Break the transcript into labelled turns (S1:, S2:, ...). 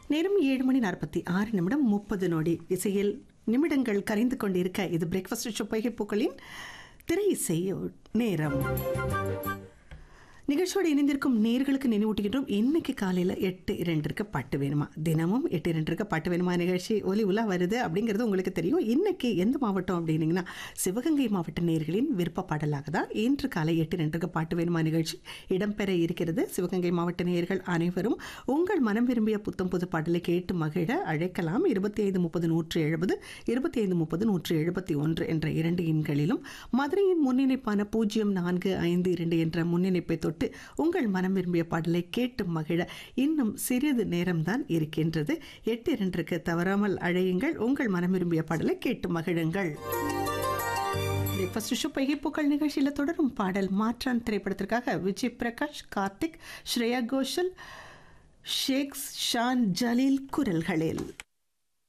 S1: நேரம் ஏழு மணி நாற்பத்தி ஆறு நிமிடம் முப்பது நொடி இசையில் நிமிடங்கள் கரைந்து கொண்டிருக்க இது பிரேக்ஃபாஸ்ட் சுப்பைகை பூக்களின் திரை இசை நேரம் நிகழ்ச்சியோடு இணைந்திருக்கும் நேர்களுக்கு நினைவூட்டுகின்றோம் இன்னைக்கு காலையில் எட்டு இரண்டிற்கு பாட்டு வேணுமா தினமும் எட்டு இரண்டிற்கு பாட்டு வேணுமா நிகழ்ச்சி ஒலி உலா வருது அப்படிங்கிறது உங்களுக்கு தெரியும் இன்னைக்கு எந்த மாவட்டம் அப்படின்னீங்கன்னா சிவகங்கை மாவட்ட நேர்களின் விருப்ப பாடலாக தான் இன்று காலை எட்டு இரண்டிற்கு பாட்டு வேணுமா நிகழ்ச்சி இடம்பெற இருக்கிறது சிவகங்கை மாவட்ட நேர்கள் அனைவரும் உங்கள் மனம் விரும்பிய புத்தம் புது பாடலை கேட்டு மகிழ அழைக்கலாம் இருபத்தி ஐந்து முப்பது நூற்று எழுபது இருபத்தி ஐந்து முப்பது நூற்று எழுபத்தி ஒன்று என்ற இரண்டு எண்களிலும் மதுரையின் முன்னிணைப்பான பூஜ்ஜியம் நான்கு ஐந்து இரண்டு என்ற முன்னிணைப்பை தொட்டு உங்கள் மனம் விரும்பிய பாடலை கேட்டு மகிழ இன்னும் சிறிது நேரம்தான் இருக்கின்றது எட்டு இரண்டிற்கு தவறாமல் அழையுங்கள் உங்கள் மனம் விரும்பிய பாடலை கேட்டு மகிழுங்கள் பிரேக்ஃபாஸ்ட் ஷோ பைகைப்பூக்கள் நிகழ்ச்சியில் தொடரும் பாடல் மாற்றான் திரைப்படத்திற்காக விஜய் பிரகாஷ் கார்த்திக் ஸ்ரேயா கோஷல் ஷேக் ஷான் ஜலீல் குரல்களில்